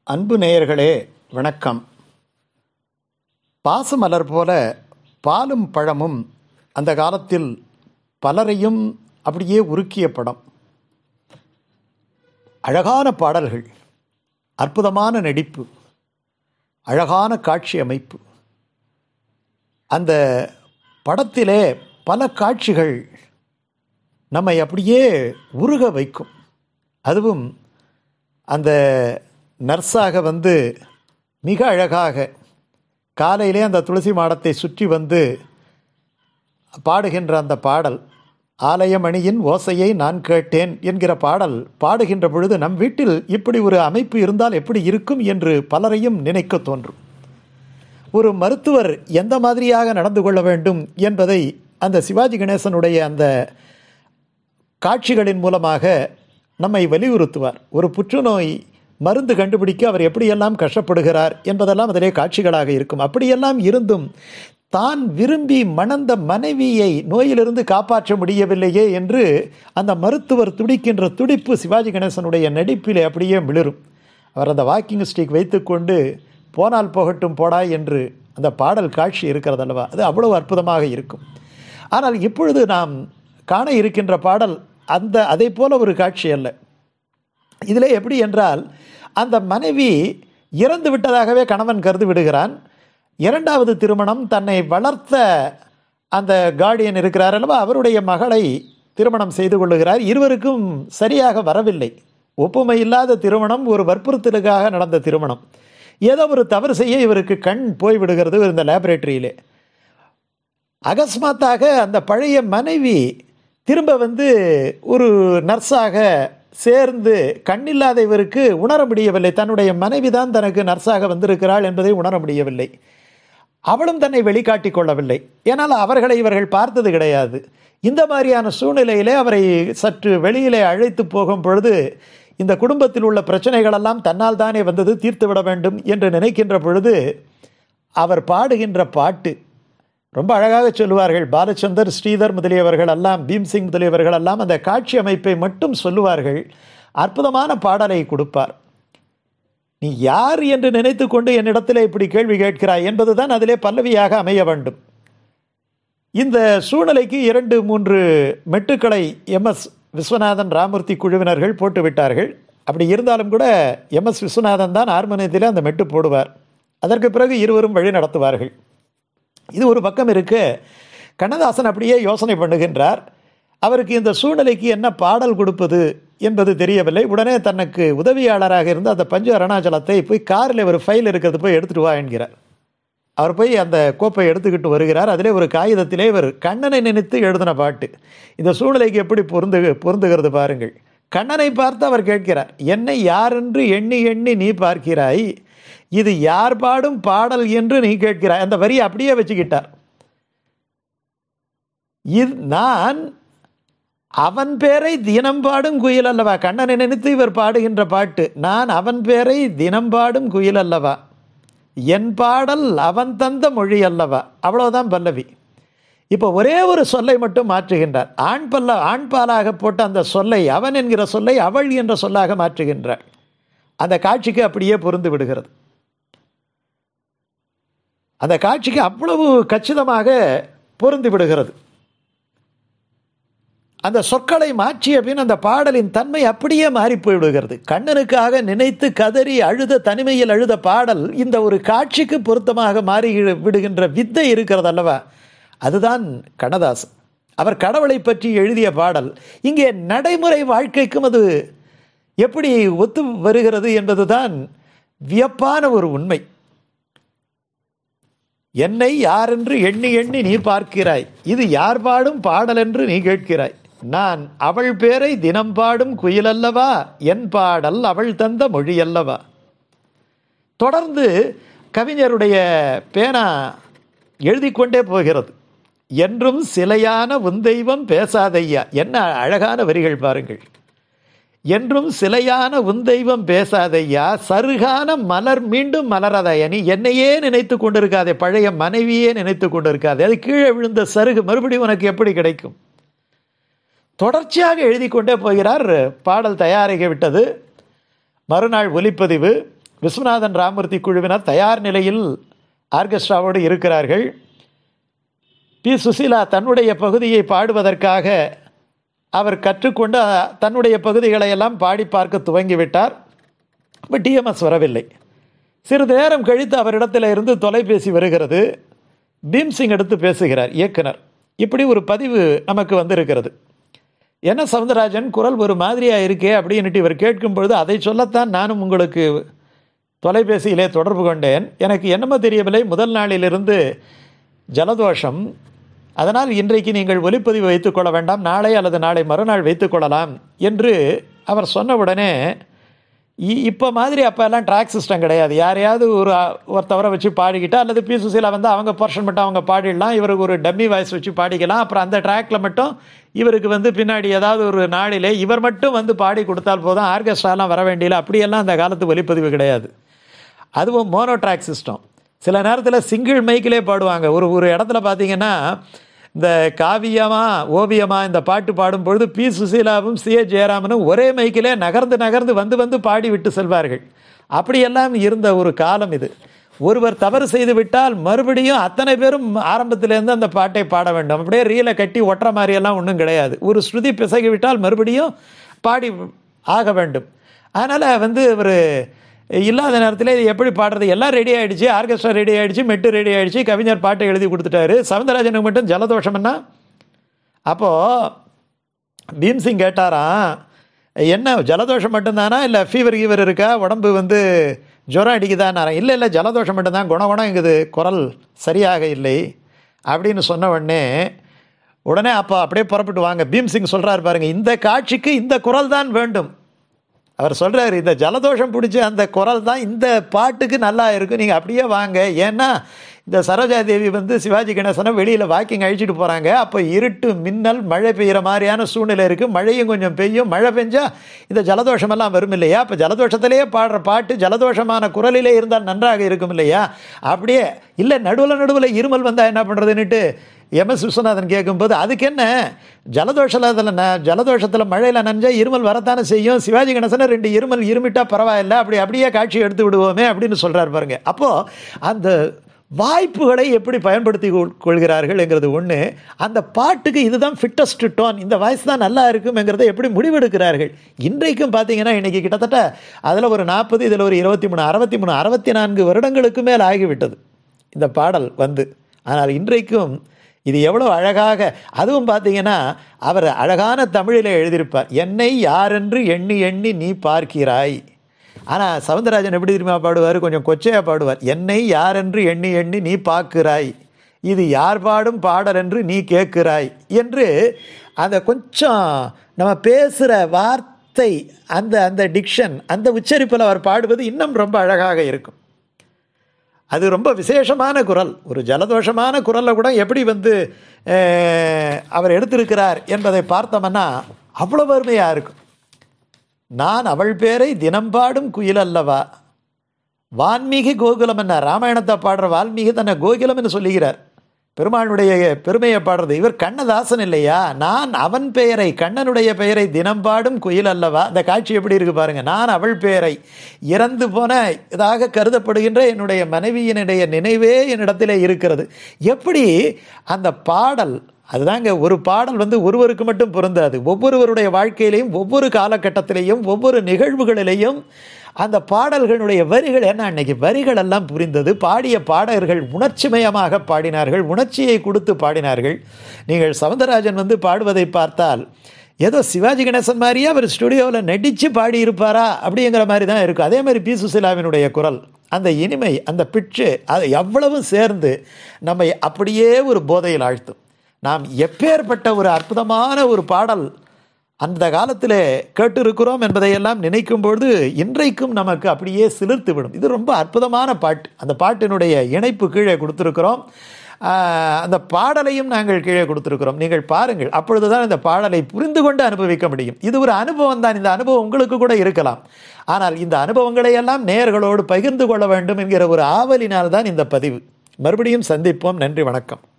அன்பு நேயர்களே வணக்கம் பாசமலர் போல பாலும் பழமும் அந்த காலத்தில் பலரையும் அப்படியே உருக்கிய படம் அழகான பாடல்கள் அற்புதமான நடிப்பு அழகான காட்சி அமைப்பு அந்த படத்திலே பல காட்சிகள் நம்மை அப்படியே உருக வைக்கும் அதுவும் அந்த நர்ஸாக வந்து மிக அழகாக காலையிலே அந்த துளசி மாடத்தை சுற்றி வந்து பாடுகின்ற அந்த பாடல் ஆலயமணியின் ஓசையை நான் கேட்டேன் என்கிற பாடல் பாடுகின்ற பொழுது நம் வீட்டில் இப்படி ஒரு அமைப்பு இருந்தால் எப்படி இருக்கும் என்று பலரையும் நினைக்க தோன்றும் ஒரு மருத்துவர் எந்த மாதிரியாக நடந்து கொள்ள வேண்டும் என்பதை அந்த சிவாஜி கணேசனுடைய அந்த காட்சிகளின் மூலமாக நம்மை வலியுறுத்துவார் ஒரு புற்றுநோய் மருந்து கண்டுபிடிக்க அவர் எப்படியெல்லாம் கஷ்டப்படுகிறார் என்பதெல்லாம் அதிலே காட்சிகளாக இருக்கும் அப்படியெல்லாம் இருந்தும் தான் விரும்பி மணந்த மனைவியை நோயிலிருந்து காப்பாற்ற முடியவில்லையே என்று அந்த மருத்துவர் துடிக்கின்ற துடிப்பு சிவாஜி கணேசனுடைய நடிப்பிலே அப்படியே மிளிரும் அவர் அந்த வாக்கிங் ஸ்டிக் வைத்துக்கொண்டு போனால் போகட்டும் போடா என்று அந்த பாடல் காட்சி இருக்கிறதல்லவா அது அவ்வளவு அற்புதமாக இருக்கும் ஆனால் இப்பொழுது நாம் காண இருக்கின்ற பாடல் அந்த அதை போல ஒரு காட்சி அல்ல இதில் எப்படி என்றால் அந்த மனைவி இறந்து விட்டதாகவே கணவன் கருதி விடுகிறான் இரண்டாவது திருமணம் தன்னை வளர்த்த அந்த கார்டியன் இருக்கிறார் அல்லவா அவருடைய மகளை திருமணம் செய்து கொள்ளுகிறார் இருவருக்கும் சரியாக வரவில்லை ஒப்புமை இல்லாத திருமணம் ஒரு வற்புறுத்தலுக்காக நடந்த திருமணம் ஏதோ ஒரு தவறு செய்ய இவருக்கு கண் போய்விடுகிறது இந்த லேபரேட்டரியிலே அகஸ்மாத்தாக அந்த பழைய மனைவி திரும்ப வந்து ஒரு நர்ஸாக சேர்ந்து கண்ணில்லாத இவருக்கு உணர முடியவில்லை தன்னுடைய மனைவி தான் தனக்கு நர்ஸாக வந்திருக்கிறாள் என்பதை உணர முடியவில்லை அவளும் தன்னை வெளிக்காட்டி கொள்ளவில்லை ஏனால் அவர்களை இவர்கள் பார்த்தது கிடையாது இந்த மாதிரியான சூழ்நிலையிலே அவரை சற்று வெளியிலே அழைத்து போகும் பொழுது இந்த குடும்பத்தில் உள்ள பிரச்சனைகளெல்லாம் தன்னால் தானே வந்தது தீர்த்து விட வேண்டும் என்று நினைக்கின்ற பொழுது அவர் பாடுகின்ற பாட்டு ரொம்ப அழகாக சொல்லுவார்கள் பாலச்சந்தர் ஸ்ரீதர் முதலியவர்கள் எல்லாம் பீம்சிங் முதலியவர்கள் எல்லாம் அந்த காட்சி அமைப்பை மட்டும் சொல்லுவார்கள் அற்புதமான பாடலை கொடுப்பார் நீ யார் என்று நினைத்து கொண்டு என்னிடத்தில் இப்படி கேள்வி கேட்கிறாய் என்பதுதான் அதிலே பல்லவியாக அமைய வேண்டும் இந்த சூழ்நிலைக்கு இரண்டு மூன்று மெட்டுக்களை எம்எஸ் விஸ்வநாதன் ராமூர்த்தி குழுவினர்கள் போட்டு விட்டார்கள் அப்படி இருந்தாலும் கூட எம்எஸ் விஸ்வநாதன் தான் ஹார்மோனியத்தில் அந்த மெட்டு போடுவார் அதற்கு பிறகு இருவரும் வழி நடத்துவார்கள் இது ஒரு பக்கம் இருக்கு கண்ணதாசன் அப்படியே யோசனை பண்ணுகின்றார் அவருக்கு இந்த சூழ்நிலைக்கு என்ன பாடல் கொடுப்பது என்பது தெரியவில்லை உடனே தனக்கு உதவியாளராக இருந்து அந்த பஞ்சு அருணாச்சலத்தை போய் காரில் ஒரு ஃபைல் இருக்கிறது போய் எடுத்துகிட்டு வா என்கிறார் அவர் போய் அந்த கோப்பை எடுத்துக்கிட்டு வருகிறார் அதிலே ஒரு காகிதத்திலே இவர் கண்ணனை நினைத்து எழுதின பாட்டு இந்த சூழ்நிலைக்கு எப்படி பொருந்து பொருந்துகிறது பாருங்கள் கண்ணனை பார்த்து அவர் கேட்கிறார் என்னை யாரென்று எண்ணி எண்ணி நீ பார்க்கிறாய் இது யார் பாடும் பாடல் என்று நீ கேட்கிறாய் அந்த வரியை அப்படியே வச்சுக்கிட்டார் இது நான் அவன் பேரை தினம் பாடும் குயில் அல்லவா கண்ணனை நினைத்து இவர் பாடுகின்ற பாட்டு நான் அவன் பேரை தினம் பாடும் குயில் அல்லவா என் பாடல் அவன் தந்த மொழி அல்லவா அவ்வளவுதான் பல்லவி இப்போ ஒரே ஒரு சொல்லை மட்டும் மாற்றுகின்றார் ஆண் பல்ல ஆண் பாலாக போட்ட அந்த சொல்லை அவன் என்கிற சொல்லை அவள் என்ற சொல்லாக மாற்றுகின்றாள் அந்த காட்சிக்கு அப்படியே பொருந்து விடுகிறது அந்த காட்சிக்கு அவ்வளவு கச்சிதமாக பொருந்து விடுகிறது அந்த சொற்களை மாற்றிய பின் அந்த பாடலின் தன்மை அப்படியே மாறி போய்விடுகிறது கண்ணனுக்காக நினைத்து கதறி அழுத தனிமையில் அழுத பாடல் இந்த ஒரு காட்சிக்கு பொருத்தமாக மாறி விடுகின்ற வித்தை இருக்கிறது அல்லவா அதுதான் கண்ணதாசன் அவர் கடவுளை பற்றி எழுதிய பாடல் இங்கே நடைமுறை வாழ்க்கைக்கும் அது எப்படி ஒத்து வருகிறது என்பதுதான் வியப்பான ஒரு உண்மை என்னை யாரென்று எண்ணி எண்ணி நீ பார்க்கிறாய் இது யார் பாடும் பாடல் என்று நீ கேட்கிறாய் நான் அவள் பேரை தினம் பாடும் குயிலல்லவா என் பாடல் அவள் தந்த மொழி அல்லவா தொடர்ந்து கவிஞருடைய பேனா எழுதி கொண்டே போகிறது என்றும் சிலையான உந்தெய்வம் பேசாதையா என்ன அழகான வரிகள் பாருங்கள் என்றும் சிலையான உந்தெய்வம் பேசாதையா சருகான மலர் மீண்டும் மலராதையா நீ என்னையே நினைத்து கொண்டிருக்காதே பழைய மனைவியே நினைத்து கொண்டிருக்காதே அது கீழே விழுந்த சருகு மறுபடியும் உனக்கு எப்படி கிடைக்கும் தொடர்ச்சியாக எழுதி கொண்டே போகிறார் பாடல் தயாரிக்க விட்டது மறுநாள் ஒலிப்பதிவு விஸ்வநாதன் ராமூர்த்தி குழுவினர் தயார் நிலையில் ஆர்கெஸ்ட்ராவோடு இருக்கிறார்கள் பி சுசீலா தன்னுடைய பகுதியை பாடுவதற்காக அவர் கற்றுக்கொண்டு அஹ், தன்னுடைய பகுதிகளை எல்லாம் பாடி பார்க்க துவங்கிவிட்டார் பட் டிஎம்எஸ் வரவில்லை சிறிது நேரம் கழித்து அவரிடத்தில் இருந்து தொலைபேசி வருகிறது பீம்சிங் எடுத்து பேசுகிறார் இயக்குனர் இப்படி ஒரு பதிவு நமக்கு வந்திருக்கிறது என்ன சவுந்தரராஜன் குரல் ஒரு மாதிரியாக இருக்கே அப்படின்னுட்டு இவர் கேட்கும் பொழுது அதை சொல்லத்தான் நானும் உங்களுக்கு தொலைபேசியிலே தொடர்பு கொண்டேன் எனக்கு என்னமோ தெரியவில்லை முதல் நாளிலிருந்து ஜலதோஷம் அதனால் இன்றைக்கு நீங்கள் ஒலிப்பதிவு வைத்துக்கொள்ள வேண்டாம் நாளை அல்லது நாளை மறுநாள் வைத்துக்கொள்ளலாம் என்று அவர் சொன்னவுடனே இ- இப்போ மாதிரி அப்போல்லாம் ட்ராக் சிஸ்டம் கிடையாது யாரையாவது ஒரு ஆ- ஒருத்தவரை வச்சு பாடிக்கிட்டா அல்லது பி சுசீலா வந்து அவங்க போர்ஷன் மட்டும் அவங்க பாடிடலாம் இவருக்கு ஒரு டம்மி வாய்ஸ் வச்சு பாடிக்கலாம் அப்புறம் அந்த ட்ராக்ல மட்டும் இவருக்கு வந்து பின்னாடி ஏதாவது ஒரு நாளிலே இவர் மட்டும் வந்து பாடி கொடுத்தால் போதும் ஆர்கெஸ்ட்ராலாம் வர வேண்டியல அப்படியெல்லாம் அந்த காலத்து ஒலிப்பதிவு கிடையாது அதுவும் மோனோ ட்ராக் சிஸ்டம் சில நேரத்தில் சிங்கிள் மைக்கிலே பாடுவாங்க ஒரு ஒரு இடத்துல பார்த்தீங்கன்னா இந்த காவியமா ஓவியமா இந்த பாட்டு பாடும் பொழுது பி சுசீலாவும் சி ஏ ஜெயராமனும் ஒரே மைக்கிலே நகர்ந்து நகர்ந்து வந்து வந்து பாடி விட்டு செல்வார்கள் அப்படியெல்லாம் இருந்த ஒரு காலம் இது ஒருவர் தவறு செய்து விட்டால் மறுபடியும் அத்தனை பேரும் ஆரம்பத்திலேருந்து அந்த பாட்டை பாட வேண்டும் அப்படியே ரீலை கட்டி ஒட்டுற மாதிரியெல்லாம் ஒன்றும் கிடையாது ஒரு ஸ்ருதி பிசகி விட்டால் மறுபடியும் பாடி ஆக வேண்டும் அதனால் வந்து ஒரு இல்லாத நேரத்தில் இது எப்படி பாடுறது எல்லாம் ரெடி ஆயிடுச்சு ஆர்கெஸ்ட்ரா ரெடி ஆயிடுச்சு மெட்டு ரெடி ஆயிடுச்சு கவிஞர் பாட்டை எழுதி கொடுத்துட்டாரு சவுந்தரராஜனுக்கு மட்டும் ஜலதோஷம்னா அப்போது பீம்சிங் கேட்டாராம் என்ன ஜலதோஷம் மட்டும்தானா இல்லை ஃபீவர் கீவர் இருக்கா உடம்பு வந்து ஜுரம் அடிக்குதான்னாரா இல்லை இல்லை ஜலதோஷம் மட்டும்தான் குணம் குணம் இங்குது குரல் சரியாக இல்லை அப்படின்னு சொன்ன உடனே உடனே அப்போ அப்படியே புறப்பட்டு வாங்க பீம்சிங் சொல்கிறாரு பாருங்க இந்த காட்சிக்கு இந்த குரல் தான் வேண்டும் அவர் சொல்றாரு இந்த ஜலதோஷம் பிடிச்ச அந்த குரல் தான் இந்த பாட்டுக்கு நல்லா இருக்கும் நீங்கள் அப்படியே வாங்க ஏன்னா இந்த சரோஜா தேவி வந்து சிவாஜி கணேசனை வெளியில் வாக்கிங் அழிச்சிட்டு போகிறாங்க அப்போ இருட்டு மின்னல் மழை பெய்கிற மாதிரியான சூழ்நிலை இருக்குது மழையும் கொஞ்சம் பெய்யும் மழை பெஞ்சா இந்த ஜலதோஷமெல்லாம் வரும் இல்லையா அப்போ ஜலதோஷத்திலேயே பாடுற பாட்டு ஜலதோஷமான குரலிலே இருந்தால் நன்றாக இருக்கும் இல்லையா அப்படியே இல்லை நடுவில் நடுவில் இருமல் வந்தால் என்ன பண்ணுறதுன்னுட்டு எம்எஸ் விஸ்வநாதன் கேட்கும்போது அதுக்கு என்ன ஜலதோஷத்தில் ந ஜலதோஷத்தில் மழையில் நனைஞ்சா இருமல் வரத்தானே செய்யும் சிவாஜி கணேசனை ரெண்டு இருமல் இருமிட்டா பரவாயில்ல அப்படி அப்படியே காட்சி எடுத்து விடுவோமே அப்படின்னு சொல்கிறார் பாருங்க அப்போது அந்த வாய்ப்புகளை எப்படி பயன்படுத்தி கொள்- கொள்கிறார்கள்ங்கிறது ஒன்று அந்த பாட்டுக்கு இதுதான் ஃபிட்டஸ்ட் டோன் இந்த வாய்ஸ் தான் நல்லா இருக்கும்ங்கிறத எப்படி முடிவெடுக்கிறார்கள் இன்றைக்கும் பார்த்தீங்கன்னா இன்றைக்கி கிட்டத்தட்ட அதில் ஒரு நாற்பது இதில் ஒரு இருபத்தி மூணு அறுபத்தி மூணு அறுபத்தி நான்கு வருடங்களுக்கு மேல் ஆகிவிட்டது இந்த பாடல் வந்து ஆனால் இன்றைக்கும் இது எவ்வளோ அழகாக அதுவும் பார்த்தீங்கன்னா அவர் அழகான தமிழில் எழுதியிருப்பார் என்னை யாரென்று எண்ணி எண்ணி நீ பார்க்கிறாய் ஆனால் சவுந்தரராஜன் எப்படி தெரியுமா பாடுவார் கொஞ்சம் கொச்சையாக பாடுவார் என்னை யாரென்று எண்ணி எண்ணி நீ பார்க்கிறாய் இது யார் பாடும் பாடல் என்று நீ கேட்கிறாய் என்று அந்த கொஞ்சம் நம்ம பேசுகிற வார்த்தை அந்த அந்த டிக்ஷன் அந்த உச்சரிப்பில் அவர் பாடுவது இன்னும் ரொம்ப அழகாக இருக்கும் அது ரொம்ப விசேஷமான குரல் ஒரு ஜலதோஷமான குரலில் கூட எப்படி வந்து அஹ், அவர் எடுத்திருக்கிறார் என்பதை பார்த்தோம்னா அவ்வளவு அருமையாக இருக்கும் நான் அவள் பேரை தினம் பாடும் குயில் அல்லவா வால்மீகி கோகுலம் என்ன ராமாயணத்தை பாடுற வால்மீகி தன்னை கோகுலம் என்று சொல்லுகிறார் பெருமானுடைய பெருமையை பாடுறது இவர் கண்ணதாசன் இல்லையா நான் அவன் பெயரை கண்ணனுடைய பெயரை தினம் பாடும் குயில் அல்லவா அந்த காட்சி எப்படி இருக்கு பாருங்க நான் அவள் பெயரை இறந்து போன இதாக கருதப்படுகின்ற என்னுடைய மனைவியினுடைய நினைவே என்னிடத்திலே இருக்கிறது எப்படி அந்த பாடல் அதுதாங்க ஒரு பாடல் வந்து ஒருவருக்கு மட்டும் பொருந்தாது ஒவ்வொருவருடைய வாழ்க்கையிலையும் ஒவ்வொரு காலகட்டத்திலையும் ஒவ்வொரு நிகழ்வுகளிலேயும் அந்த பாடல்களுடைய வரிகள் என்ன அன்னைக்கு வரிகள் எல்லாம் புரிந்தது பாடிய பாடகர்கள் உணர்ச்சிமயமாக பாடினார்கள் உணர்ச்சியை கொடுத்து பாடினார்கள் நீங்கள் சவுந்தரராஜன் வந்து பாடுவதை பார்த்தால் ஏதோ சிவாஜி கணேசன் மாதிரியே அவர் ஸ்டுடியோவில் நடித்து பாடியிருப்பாரா அப்படிங்கிற மாதிரி தான் இருக்கும் அதே மாதிரி பி சுசிலாவினுடைய குரல் அந்த இனிமை அந்த பிட்சு அது எவ்வளவும் சேர்ந்து நம்மை அப்படியே ஒரு போதையில் ஆழ்த்தும் நாம் எப்பேற்பட்ட ஒரு அற்புதமான ஒரு பாடல் அந்த காலத்தில் கேட்டிருக்கிறோம் என்பதையெல்லாம் நினைக்கும் பொழுது இன்றைக்கும் நமக்கு அப்படியே சிலிர்த்து விடும் இது ரொம்ப அற்புதமான பாட்டு அந்த பாட்டினுடைய இணைப்பு கீழே கொடுத்துருக்கிறோம் ஆஹ், அந்த பாடலையும் நாங்கள் கீழே கொடுத்துருக்கிறோம் நீங்கள் பாருங்கள் அப்பொழுதுதான் இந்த பாடலை புரிந்து கொண்டு அனுபவிக்க முடியும் இது ஒரு அனுபவம் தான் இந்த அனுபவம் உங்களுக்கு கூட இருக்கலாம் ஆனால் இந்த அனுபவங்களை எல்லாம் நேயர்களோடு பகிர்ந்து கொள்ள வேண்டும் என்கிற ஒரு ஆவலினால் தான் இந்த பதிவு மறுபடியும் சந்திப்போம் நன்றி வணக்கம்